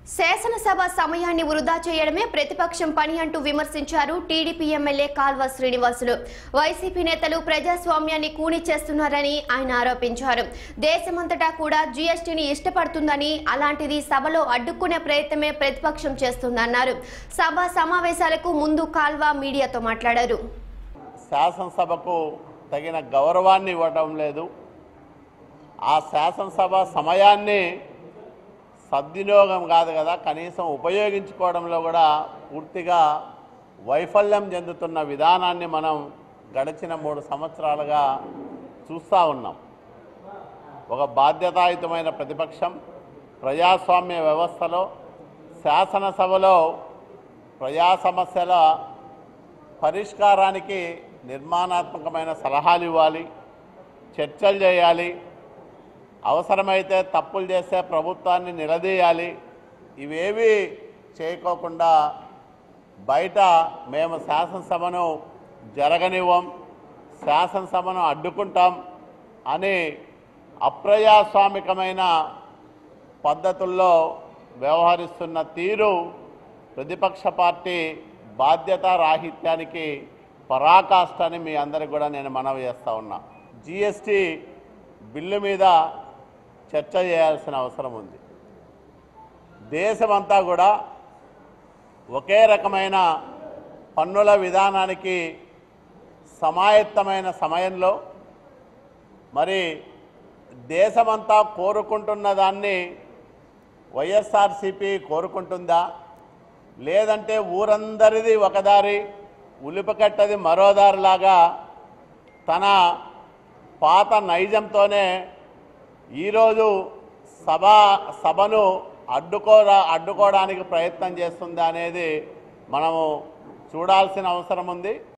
శాసనసభ సమయాన్ని వృధా చేయడమే ప్రతిపక్షం పని అంటూ విమర్శించారు TDP MLA Kalava Srinivasulu YCP నేతలు ప్రజాస్వామ్యాన్ని కూని చేస్తున్నారని ఆయన ఆరోపించారు దేశమంతటా కూడా జీఎస్టీని ఇష్టపడుతుందని అలాంటిది సభలో అడ్డుకునే ప్రయత్నమే ప్రతిపక్షం చేస్తుందన్నారు సభ సమావేశాలకు ముందు కాల్వ మీడియాతో మాట్లాడారు శాసనసభకు తగిన గౌరవాన్ని ఇవ్వడం లేదు ఆ శాసనసభ సమయాన్ని సద్వినియోగం కాదు కదా కనీసం ఉపయోగించుకోవడంలో కూడా పూర్తిగా వైఫల్యం చెందుతున్న విధానాన్ని మనం గడిచిన మూడు సంవత్సరాలుగా చూస్తూ ఉన్నాం ఒక బాధ్యతాయుతమైన ప్రతిపక్షం ప్రజాస్వామ్య వ్యవస్థలో శాసనసభలో ప్రజా సమస్యల పరిష్కారానికి నిర్మాణాత్మకమైన సలహాలు ఇవ్వాలి చర్చలు చేయాలి అవసరమైతే తప్పులు చేస్తే ప్రభుత్వాన్ని నిలదీయాలి ఇవేవి చేయకోకుండా బయట మేము శాసనసభను జరగనివ్వం శాసనసభను అడ్డుకుంటాం అని అప్రజాస్వామికమైన పద్ధతుల్లో వ్యవహరిస్తున్న తీరు ప్రతిపక్ష పార్టీ బాధ్యత రాహిత్యానికి పరాకాష్ట అని మీ అందరికి కూడా నేను మనవి చేస్తా ఉన్నా జిఎస్టి బిల్లు మీద చర్చ చేయాల్సిన అవసరం ఉంది దేశమంతా కూడా ఒకే రకమైన పన్నుల విధానానికి సమాయత్తమైన సమయంలో మరి దేశమంతా కోరుకుంటున్న దాన్ని వైఎస్ఆర్సిపి కోరుకుంటుందా లేదంటే ఊరందరిది ఒకదారి ఉలిపకట్టది మరో దారిలాగా తన పాత నైజంతోనే ఈరోజు సభ సభను అడ్డుకోరా అడ్డుకోవడానికి ప్రయత్నం చేస్తుందా అనేది మనము చూడాల్సిన అవసరం ఉంది